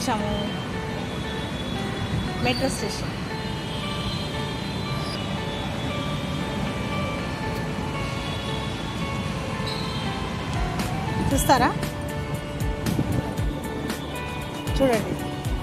వచ్చాము metro station చూస్తారా చూడండి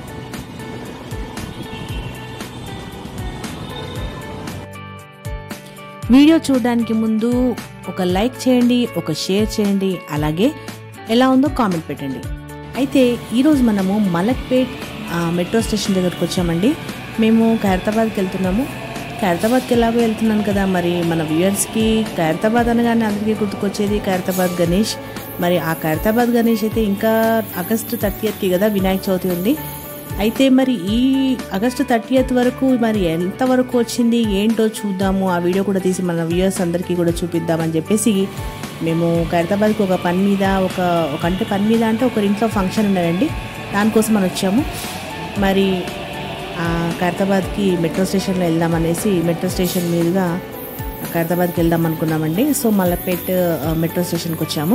వీడియో చూడడానికి ముందు ఒక లైక్ చేయండి ఒక షేర్ చేయండి అలాగే ఎలా ఉందో కామెంట్ పెట్టండి అయితే ఈరోజు మనము మలక్పేట్ ఆ, మెట్రో స్టేషన్ దగ్గరకు వచ్చామండి మేము ఖైరతాబాద్కి వెళ్తున్నాము ఖైరతాబాద్కి ఎలాగో వెళ్తున్నాను కదా మరి మన వ్యూయర్స్కి ఖైరతాబాద్ అనగానే అందరికీ గుర్తుకొచ్చేది ఖైరతాబాద్ గణేష్ మరి ఆ ఖైరతాబాద్ గణేష్ అయితే ఇంకా ఆగస్టు థర్టీయత్కి కదా వినాయక చవితి ఉంది అయితే మరి ఈ ఆగస్టు థర్టీయత్ వరకు మరి ఎంత వరకు వచ్చింది ఏంటో చూద్దాము ఆ వీడియో కూడా తీసి మన వ్యూయర్స్ అందరికీ కూడా చూపిద్దామని చెప్పేసి మేము ఖైరతాబాద్కి ఒక పని మీద ఒక ఒక అంటే పని మీద అంటే ఒకరి ఇంట్లో ఫంక్షన్ ఉన్నదండి దానికోసం మనం వచ్చాము మరి ఆ ఖైరతాబాద్కి మెట్రో స్టేషన్లో వెళ్దాం అనేసి మెట్రో స్టేషన్ మీదుగా ఖైరతాబాద్కి వెళ్దాం అనుకున్నామండి సో మల్లపేట్ ఆ, మెట్రో స్టేషన్కి వచ్చాము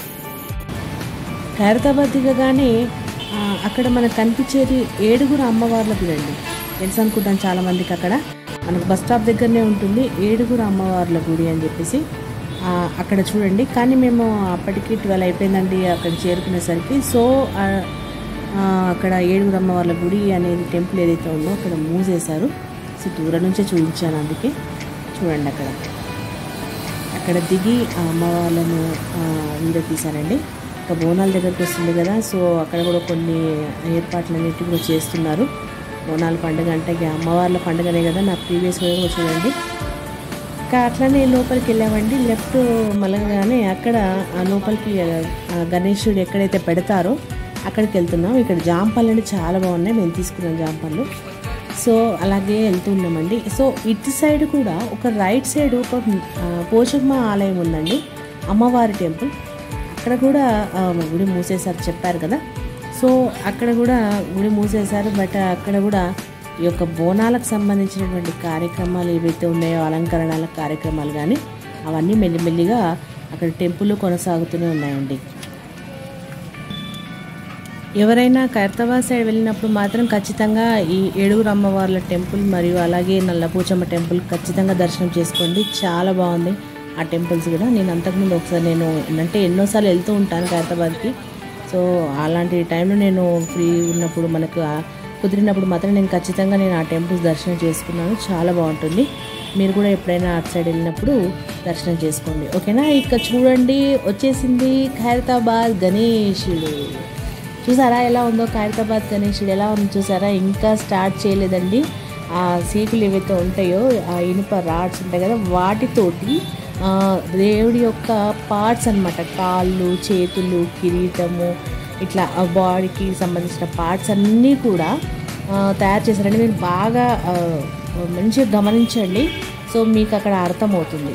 ఖైరతాబాద్ దిగగానే ఆ, అక్కడ మనకు కనిపించేది ఏడుగురు అమ్మవార్ల గుడి అండి తెలుసు అనుకుంటాను చాలా మందికి అక్కడ మనకు బస్ స్టాప్ దగ్గరనే ఉంటుంది ఏడుగురు అమ్మవార్ల గుడి అని చెప్పేసి ఆ, అక్కడ చూడండి కానీ మేము అప్పటికి ట్వెల్వ్ అయిపోయిందండి అక్కడ చేరుకునేసరికి సో ఆ, ఆ, అక్కడ ఏడుగురు అమ్మవార్ల గుడి అనేది టెంపుల్ ఏదైతే ఉందో అక్కడ మూసేశారు సో దూరం నుంచే చూపించాను అందుకే చూడండి అక్కడ అక్కడ దిగి ఆ అమ్మవాళ్ళను ఆ, వీడియో తీశానండి ఇంకా బోనాల దగ్గరికి వస్తుంది కదా సో అక్కడ కూడా కొన్ని ఏర్పాట్లు అన్నిటి కూడా చేస్తున్నారు బోనాల పండుగ అంటే ఇక అమ్మవార్ల పండుగనే కదా నా ప్రీవియస్ కూడా చూడండి ఇంకా అట్లనే లోపలికి వెళ్ళామండి లెఫ్ట్ మలగగానే అక్కడ ఆ లోపలికి ఆ గణేశుడు ఎక్కడైతే పెడతారో అక్కడికి వెళ్తున్నాం ఇక్కడ జాంపళ్ళు అంటే చాలా బాగున్నాయి మేము తీసుకున్నాం జాంపళ్ళు సో అలాగే వెళ్తూ ఉన్నామండి సో ఇటు సైడ్ కూడా ఒక రైట్ సైడ్ ఒక ఆ, పోచమ్మ ఆలయం ఉందండి అమ్మవారి టెంపుల్ అక్కడ కూడా ఆ, గుడి మూసేశారు చెప్పారు కదా సో అక్కడ కూడా గుడి మూసేశారు బట్ అక్కడ కూడా ఈ యొక్క బోనాలకు సంబంధించినటువంటి కార్యక్రమాలు ఏవైతే ఉన్నాయో అలంకరణల కార్యక్రమాలు కానీ అవన్నీ మెల్లిమెల్లిగా అక్కడ టెంపుల్ కొనసాగుతూనే ఉన్నాయండి ఎవరైనా ఖైరతాబాద్ సైడ్ వెళ్ళినప్పుడు మాత్రం ఖచ్చితంగా ఈ ఏడుగురు అమ్మవార్ల టెంపుల్ మరియు అలాగే నల్లపూచమ్మ టెంపుల్ ఖచ్చితంగా దర్శనం చేసుకోండి చాలా బాగుంది ఆ టెంపుల్స్ కూడా నేను అంతకుముందు ఒకసారి నేను అంటే ఎన్నోసార్లు వెళ్తూ ఉంటాను ఖైరతాబాద్కి సో అలాంటి టైంలో నేను ఫ్రీ ఉన్నప్పుడు మనకు ఆ కుదిరినప్పుడు మాత్రం నేను ఖచ్చితంగా నేను ఆ టెంపుల్స్ దర్శనం చేసుకున్నాను చాలా బాగుంటుంది మీరు కూడా ఎప్పుడైనా అటు సైడ్ వెళ్ళినప్పుడు దర్శనం చేసుకోండి ఓకేనా ఇక్కడ చూడండి వచ్చేసింది ఖైరతాబాద్ గణేశుడు చూసారా ఎలా ఉందో ఖైరతాబాద్ గణేశుడు ఎలా ఉంది చూసారా ఇంకా స్టార్ట్ చేయలేదండి ఆ సీకులు ఏవైతే ఉంటాయో ఆ ఇనుప రాడ్స్ ఉంటాయి కదా వాటితోటి ఆ, దేవుడి యొక్క పార్ట్స్ అన్నమాట కాళ్ళు చేతులు కిరీటము ఇట్లా ఆ బాడీకి సంబంధించిన పార్ట్స్ అన్నీ కూడా ఆ, తయారు చేశారండి మీరు బాగా ఆ, మంచిగా గమనించండి సో మీకు అక్కడ అర్థమవుతుంది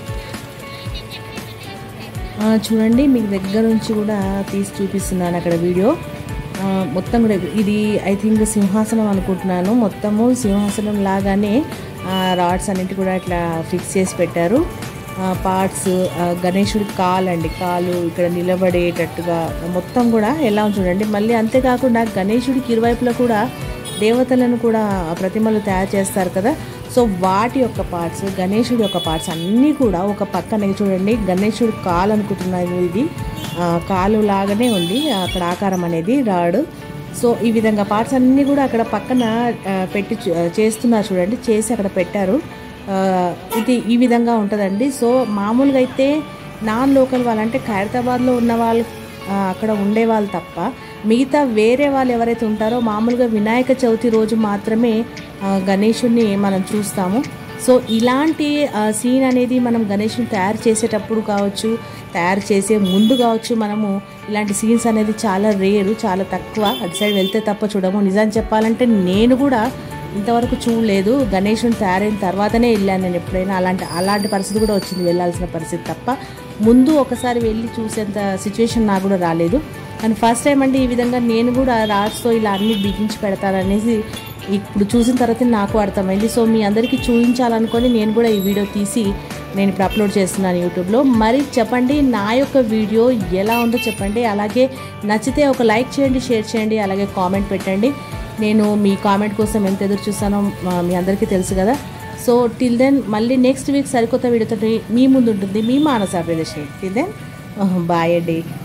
ఆ, చూడండి మీకు దగ్గర నుంచి కూడా తీసి చూపిస్తున్నాను అక్కడ వీడియో ఆ, మొత్తం కూడా ఇది ఐ థింక్ సింహాసనం అనుకుంటున్నాను మొత్తము సింహాసనం లాగానే రాడ్స్ అన్నిటి కూడా ఇట్లా ఫిక్స్ చేసి పెట్టారు పార్ట్స్ గణేశుడి కాలు అండి కాలు ఇక్కడ నిలబడేటట్టుగా మొత్తం కూడా ఎలా ఉంది చూడండి మళ్ళీ అంతేకాకుండా గణేశుడికి ఇరువైపులా కూడా దేవతలను కూడా ప్రతిమలు తయారు చేస్తారు కదా సో వాటి యొక్క పార్ట్స్ గణేశుడి యొక్క పార్ట్స్ అన్నీ కూడా ఒక పక్కన చూడండి గణేశుడి కాలు అనుకుంటున్నాను ఇది ఆ, కాలు లాగానే ఉంది అక్కడ ఆకారం అనేది రాడు సో ఈ విధంగా పార్ట్స్ అన్నీ కూడా అక్కడ పక్కన ఆ, పెట్టి చూ- చేస్తున్నారు చూడండి చేసి అక్కడ పెట్టారు ఆ, ఇది ఈ విధంగా ఉంటుందండి సో మామూలుగా అయితే నాన్ లోకల్ వాళ్ళు అంటే ఖైరతాబాద్లో ఉన్న వాళ్ళు ఆ, అక్కడ ఉండే వాళ్ళు తప్ప మిగతా వేరే వాళ్ళు ఎవరైతే ఉంటారో మామూలుగా వినాయక చవితి రోజు మాత్రమే ఆ, గణేషుడిని మనం చూస్తాము సో ఇలాంటి సీన్ అనేది మనం గణేషుని తయారు చేసేటప్పుడు కావచ్చు తయారు చేసే ముందు కావచ్చు మనము ఇలాంటి సీన్స్ అనేది చాలా రేరు చాలా తక్కువ అటు సైడ్ వెళ్తే తప్ప చూడము నిజం చెప్పాలంటే నేను కూడా ఇంతవరకు చూడలేదు గణేషుని తయారైన తర్వాతనే వెళ్ళాను నేను ఎప్పుడైనా అలాంటి అలాంటి పరిస్థితి కూడా వచ్చింది వెళ్ళాల్సిన పరిస్థితి తప్ప ముందు ఒకసారి వెళ్ళి చూసేంత సిచ్యువేషన్ నాకు కూడా రాలేదు కానీ ఫస్ట్ టైం అండి ఈ విధంగా నేను కూడా రాడ్స్తో ఇలా అన్ని బిగించి పెడతారనేసి ఇప్పుడు చూసిన తర్వాత నాకు అర్థమైంది సో మీ అందరికీ చూపించాలనుకొని నేను కూడా ఈ వీడియో తీసి నేను ఇప్పుడు అప్లోడ్ చేస్తున్నాను యూట్యూబ్లో మరి చెప్పండి నా యొక్క వీడియో ఎలా ఉందో చెప్పండి అలాగే నచ్చితే ఒక లైక్ చేయండి షేర్ చేయండి అలాగే కామెంట్ పెట్టండి నేను మీ కామెంట్ కోసం ఎంత ఎదురు చూస్తానో ఆ, మీ అందరికీ తెలుసు కదా సో టిల్ దెన్ మళ్ళీ నెక్స్ట్ వీక్ సరికొత్త వీడియోతో మీ ముందు ఉంటుంది మీ మానస ప్రదర్శన టిల్ దెన్ బాయ్ అండి